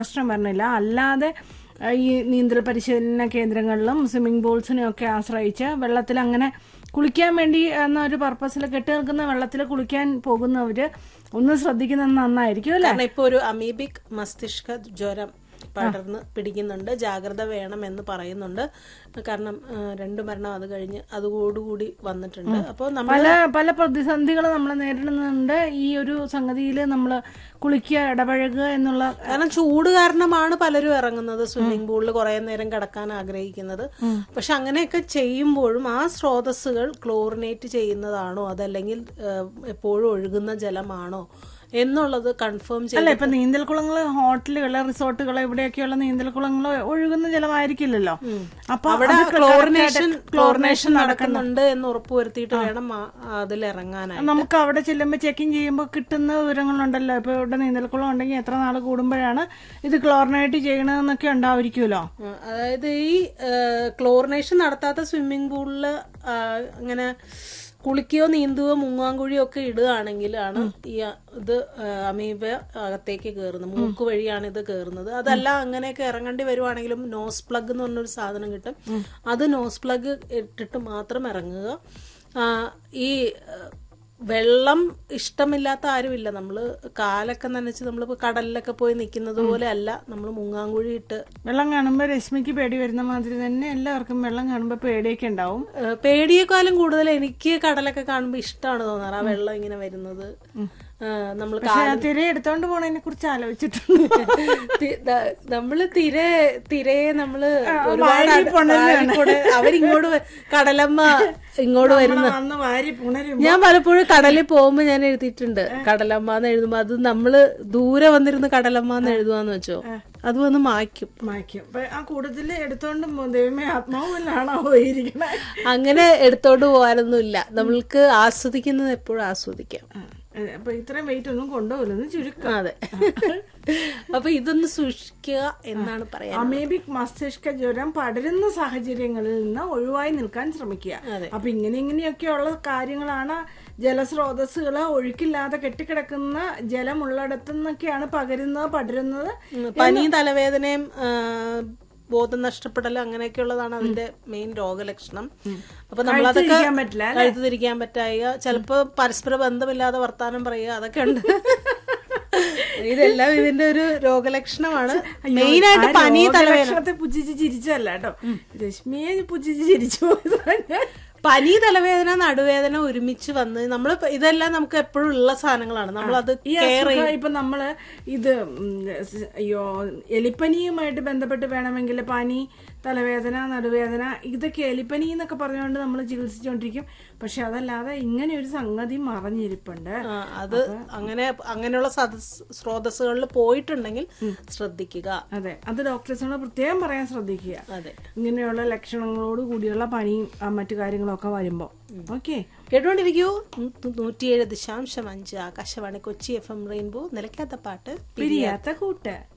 പ്രശ്നം വരണില്ല അല്ലാതെ ആ, ഈ നീന്തൽ പരിശീലന കേന്ദ്രങ്ങളിലും സ്വിമ്മിംഗ് പൂൾസിനും ഒക്കെ ആശ്രയിച്ച് വെള്ളത്തിൽ അങ്ങനെ കുളിക്കാൻ വേണ്ടി എന്ന ഒരു പർപ്പസിൽ കെട്ടി നിൽക്കുന്ന വെള്ളത്തിൽ കുളിക്കാൻ പോകുന്നവര് ഒന്ന് ശ്രദ്ധിക്കുന്നത് നന്നായിരിക്കും അല്ലെ കാരണം ഇപ്പൊ ഒരു അമീബിക് മസ്തിഷ്ക ജ്വരം പടർന്ന് പിടിക്കുന്നുണ്ട് ജാഗ്രത വേണം എന്ന് പറയുന്നുണ്ട് കാരണം ആ, രണ്ട് മരണം അത് കഴിഞ്ഞ് അതോടുകൂടി വന്നിട്ടുണ്ട് അപ്പോൾ നമ്മൾ പല പല പ്രതിസന്ധികൾ നമ്മൾ നേരിടുന്നുണ്ട് ഈ ഒരു സംഗതിയിൽ നമ്മൾ കുളിക്കുക ഇടപഴകുക എന്നുള്ള കാരണം ചൂട് കാരണമാണ് പലരും ഇറങ്ങുന്നത് സ്വിമ്മിംഗ് പൂളിൽ കുറെ നേരം കിടക്കാൻ ആഗ്രഹിക്കുന്നത് പക്ഷെ അങ്ങനെയൊക്കെ ചെയ്യുമ്പോഴും ആ സ്രോതസ്സുകൾ ക്ലോറിനേറ്റ് ചെയ്യുന്നതാണോ അതല്ലെങ്കിൽ ആ, എപ്പോഴും ഒഴുകുന്ന ജലമാണോ എന്നുള്ളത് കൺഫേം ചെയ്ത് അല്ല ഇപ്പൊ നീന്തൽക്കുളങ്ങള് ഹോട്ടലുകള് റിസോർട്ടുകള് ഇവിടെയൊക്കെയുള്ള നീന്തൽക്കുളങ്ങള് ഒഴുകുന്ന ജലമായിരിക്കില്ലല്ലോ അപ്പൊ അവിടെ അത് ക്ലോറിനേഷൻ correct ക്ലോറിനേഷൻ നടക്കുന്നുണ്ട് എന്ന് ഉറപ്പുവരുത്തിയിട്ട് വേണം അതിൽ ഇറങ്ങാനായി നമുക്ക് അവിടെ ചെല്ലുമ്പോൾ ചെക്കിങ് ചെയ്യുമ്പോൾ കിട്ടുന്ന വിവരങ്ങളുണ്ടല്ലോ ഇപ്പൊ ഇവിടെ നീന്തൽക്കുളം ഉണ്ടെങ്കിൽ എത്ര നാൾ കൂടുമ്പോഴാണ് ഇത് ക്ലോറിനേറ്റ് ചെയ്യണതെന്നൊക്കെ ഉണ്ടാവുമായിരിക്കുമല്ലോ ആ, അതായത് ഈ ക്ലോറിനേഷൻ നടത്താത്ത സ്വിമ്മിംഗ് പൂളിൽ ഇങ്ങനെ കുളിക്കുകയോ നീന്തുകയോ മുങ്ങാങ്കുഴിയോ ഒക്കെ ഇടുകയാണെങ്കിലാണ് ഈ ആ, ഇത് ആ, അമീബ അകത്തേക്ക് കയറുന്നത് മൂക്ക് വഴിയാണ് ഇത് കയറുന്നത് അതല്ല അങ്ങനെയൊക്കെ ഇറങ്ങേണ്ടി വരുവാണെങ്കിലും നോസ് പ്ലഗ് എന്ന് പറഞ്ഞൊരു സാധനം കിട്ടും അത് നോസ് പ്ലഗ് ഇട്ടിട്ട് മാത്രം ഇറങ്ങുക ആ, ഈ ആ, വെള്ളം ഇഷ്ടമില്ലാത്ത ആരുമില്ല നമ്മള് കാലൊക്കെ നനച്ച് നമ്മളിപ്പോ കടലിലൊക്കെ പോയി നിൽക്കുന്നത് പോലെ അല്ല നമ്മൾ മുങ്ങാങ്കുഴി ഇട്ട് വെള്ളം കാണുമ്പോൾ രശ്മിക്ക് പേടി വരുന്ന മാതിരി തന്നെ എല്ലാവർക്കും വെള്ളം കാണുമ്പോൾ പേടിയൊക്കെ ഉണ്ടാവും ഏഹ് പേടിയേക്കാളും കൂടുതൽ എനിക്ക് കടലൊക്കെ കാണുമ്പോൾ ഇഷ്ടമാണ് തോന്നാറ് ആ വെള്ളം ഇങ്ങനെ വരുന്നത് നമ്മൾ പക്ഷെ ആ തിര എടുത്തോണ്ട് പോണതിനെ കുറിച്ച് ആലോചിച്ചിട്ടുണ്ട് നമ്മള് തിര തിരയെ നമ്മള് ഒരുപാട് വാരി അട്- പുണരുകയാണ്. വാരി പുണ- അവരിങ്ങോട്ട് വ- കടലമ്മ ഇങ്ങോട്ട് വരുന്ന അന്ന് വാരി പുണരും ഞാൻ പലപ്പോഴും കടലിൽ പോകുമ്പോ ഞാൻ എഴുതിയിട്ടുണ്ട് കടലമ്മ എന്ന് എഴുതുമ്പോ അത് നമ്മള് ദൂരെ വന്നിരുന്ന് കടലമ്മ എന്ന് എഴുതുവാന്ന് വെച്ചോ അത് വന്ന് മായ്ക്കും മായ്ക്കും അപ്പൊ ആ കൂടുതൽ എടുത്തോണ്ട് പോ- ദൈവമേ ആത്മാവിലാണോ പോയിരിക്കണേ അങ്ങനെ എടുത്തോണ്ട് പോകാനൊന്നുമില്ല നമ്മൾക്ക് ആസ്വദിക്കുന്നത് എപ്പോഴും ആസ്വദിക്കാം അപ്പൊ ഇത്രയും വെയിറ്റ് ഒന്നും കൊണ്ടുപോകില്ലെന്ന് ചുരുക്കം അതെ അപ്പൊ ഇതൊന്ന് സൂക്ഷിക്കുക എന്നാണ് പറയാൻ അമേബിക് മസ്തിഷ്ക ജ്വരം പടരുന്ന സാഹചര്യങ്ങളിൽ നിന്ന് ഒഴിവായി നിൽക്കാൻ ശ്രമിക്കുക അതെ. അപ്പൊ ഇങ്ങനെ ഇങ്ങനെയൊക്കെയുള്ള കാര്യങ്ങളാണ് ജലസ്രോതസ്സുകള് ഒഴുക്കില്ലാതെ കെട്ടിക്കിടക്കുന്ന ജലമുള്ളിടത്തു നിന്നൊക്കെയാണ് പകരുന്നത് പടരുന്നത് പനി തലവേദനയും ആ, ബോധം നഷ്ടപ്പെടലും അങ്ങനെയൊക്കെയുള്ളതാണ് അതിന്റെ മെയിൻ രോഗലക്ഷണം അപ്പൊ നമ്മളതൊക്കെ തിരിക്കാൻ പറ്റില്ല കഴുത്ത് തിരിക്കാൻ പറ്റായ ചിലപ്പോ പരസ്പര ബന്ധമില്ലാതെ വർത്താനം പറയുക അതൊക്കെ ഉണ്ട് ഇതെല്ലാം ഇതിന്റെ ഒരു രോഗലക്ഷണമാണ് മെയിൻ ആയിട്ട് ആ പനി തലവേദന രോഗലക്ഷണത്തെ പുച്ഛിച്ച് ചിരിച്ചല്ല കേട്ടോ രശ്മിയെ പുച്ഛിച്ച് ചിരിച്ചു പോയതാണ് ഞാൻ. പനി തലവേദന നടുവേദന ഒരുമിച്ച് വന്ന് നമ്മൾ ഇതെല്ലാം നമുക്ക് എപ്പോഴും ഉള്ള സാധനങ്ങളാണ് നമ്മളത് ഈ അസുഖം ഇപ്പൊ നമ്മള് ഇത് ഉം, സ് അയ്യോ എലിപ്പനിയുമായിട്ട് ബന്ധപ്പെട്ട് വേണമെങ്കിൽ പനി തലവേദന നടുവേദന ഇതൊക്കെ എലിപ്പനി എന്നൊക്കെ പറഞ്ഞുകൊണ്ട് നമ്മൾ ചികിത്സിച്ചുകൊണ്ടിരിക്കും പക്ഷെ അതല്ലാതെ ഇങ്ങനെ ഒരു സംഗതി മറഞ്ഞിരിപ്പുണ്ട് ആ, അത് അങ്ങനെ അങ്ങനെയുള്ള സദസ് സ്രോതസ്സുകളിൽ പോയിട്ടുണ്ടെങ്കിൽ ശ്രദ്ധിക്കുക അതെ അത് ഡോക്ടേഴ്സിനോട് പ്രത്യേകം പറയാൻ ശ്രദ്ധിക്കുക അതെ ഇങ്ങനെയുള്ള ലക്ഷണങ്ങളോട് കൂടിയുള്ള പനിയും ആ, മറ്റു കാര്യങ്ങളൊക്കെ വരുമ്പോ ഓക്കെ കേട്ടുകൊണ്ടിരിക്കൂ നൂ- നൂറ്റിയേഴ് ദശാംശം അഞ്ച് Akashvani Kochi F M rainbow നിലയ്ക്കാത്ത പാട്ട് പിരിയാത്ത കൂട്ട്